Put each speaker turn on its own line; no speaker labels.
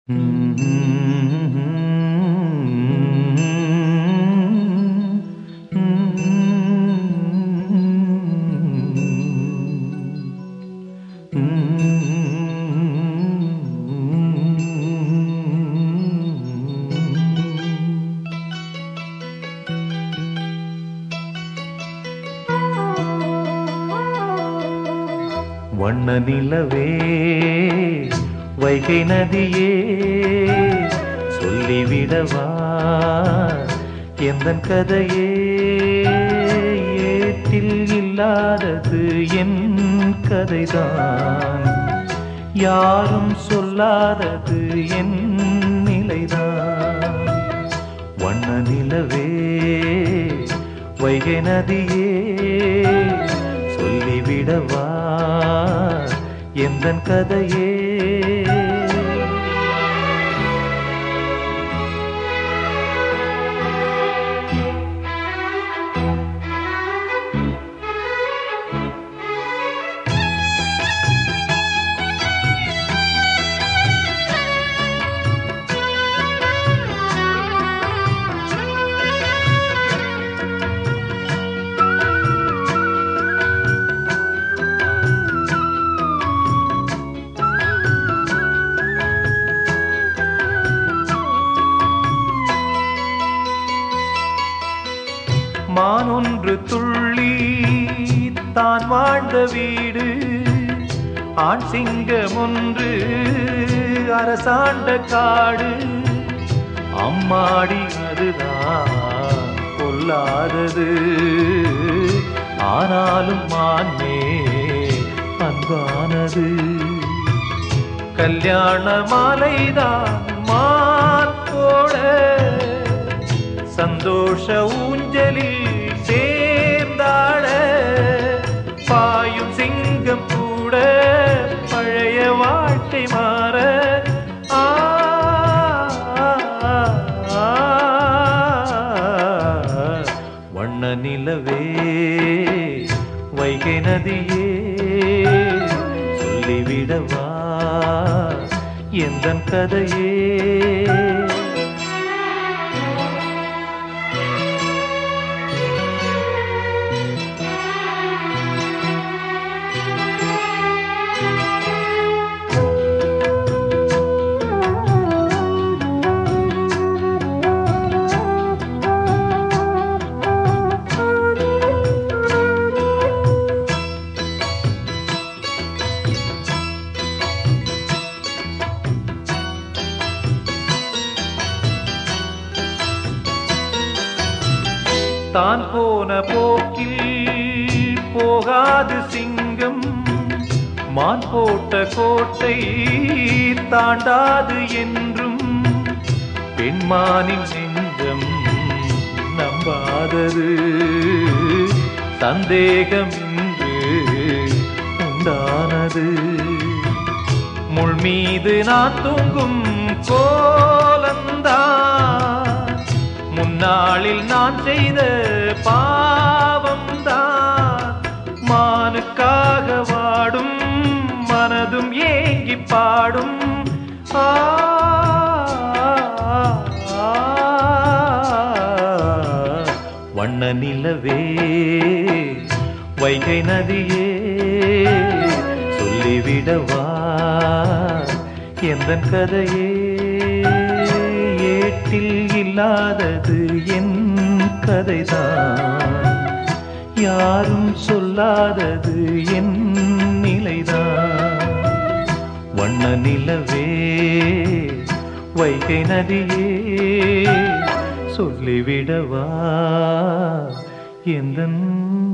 வண்ண நிலவே வைகை நதியே சொல்லிவிடவா எந்த கதையே ஏட்டில் இல்லாதது என் கதைதான் யாரும் சொல்லாதது என் நிலைதான் வண்ண நிலவே வைகை நதியே சொல்லிவிடவா எந்த கதையே மானொன்று துள்ளி தான் வாழ்ந்த வீடு ஆண் சிங்கம் ஒன்று அரசாண்ட காடு அம்மாடி அதுதான் கொல்லாதது ஆனாலும் மான்மே அன்பானது கல்யாண மாலைதான் மான் போட சந்தோஷ ஊஞ்சலில் சேர்ந்தாட பாயும் சிங்கம் கூட பழைய வாழ்க்கை மாற ஆ, ஆ, ஆ, வண்ண நிலவே வைகை நதியே சொல்லிவிடவா எந்த கதையே தான் போன போக்கில் போகாது சிங்கம் மான் போட்ட கோட்டை தாண்டாது என்றும் பெண்மானின் நெஞ்சம் நம்பாதது சந்தேகம் இன்று உண்டானது முள் மீது நான் தூங்கும் கோலந்தான் முன்னாளில் நான் செய்த பாவம்தான் மானுக்காக வாடும் மனதும் ஏங்கி பாடும் ஆ, ஆ, வண்ண நிலவே வைகை நதியே சொல்லிவிடவா எந்த கதையே ஏட்டில் இல்லாதது என் கதைதான் யாரும் சொல்லாதது என் நிலைதான் வண்ண நிலவே வைகை நதியே சொல்லிவிடவா எந்த